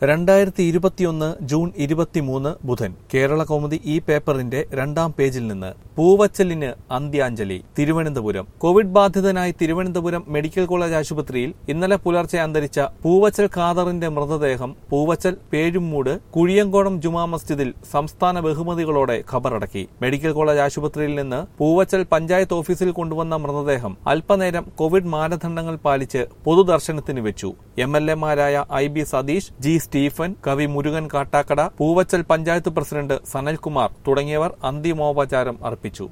രണ്ടായിരത്തി ഇരുപത്തിയൊന്ന് ജൂൺ ഇരുപത്തിമൂന്ന് ബുധൻ കേരള കൗമുദി ഈ പേപ്പറിന്റെ രണ്ടാം പേജിൽ നിന്ന് പൂവച്ചലിന് അന്ത്യാഞ്ജലി തിരുവനന്തപുരം കോവിഡ് ബാധിതനായി തിരുവനന്തപുരം മെഡിക്കൽ കോളേജ് ആശുപത്രിയിൽ ഇന്നലെ പുലർച്ചെ അന്തരിച്ച പൂവച്ചൽ ഖാദറിന്റെ മൃതദേഹം പൂവച്ചൽ പേഴുമൂട് കുഴിയങ്കോണം ജുമാ മസ്ജിദിൽ സംസ്ഥാന ബഹുമതികളോടെ ഖബറടക്കി മെഡിക്കൽ കോളേജ് ആശുപത്രിയിൽ നിന്ന് പൂവച്ചൽ പഞ്ചായത്ത് ഓഫീസിൽ കൊണ്ടുവന്ന മൃതദേഹം അല്പനേരം കോവിഡ് മാനദണ്ഡങ്ങൾ പാലിച്ച് പൊതുദർശനത്തിന് വെച്ചു എം എൽ എമാരായ I B Satheesh G Stephen കവി മുരുകൻ കാട്ടാക്കട പൂവച്ചൽ പഞ്ചായത്ത് പ്രസിഡന്റ് സനൽകുമാർ തുടങ്ങിയവർ അന്തിമോപചാരം അർപ്പിച്ചു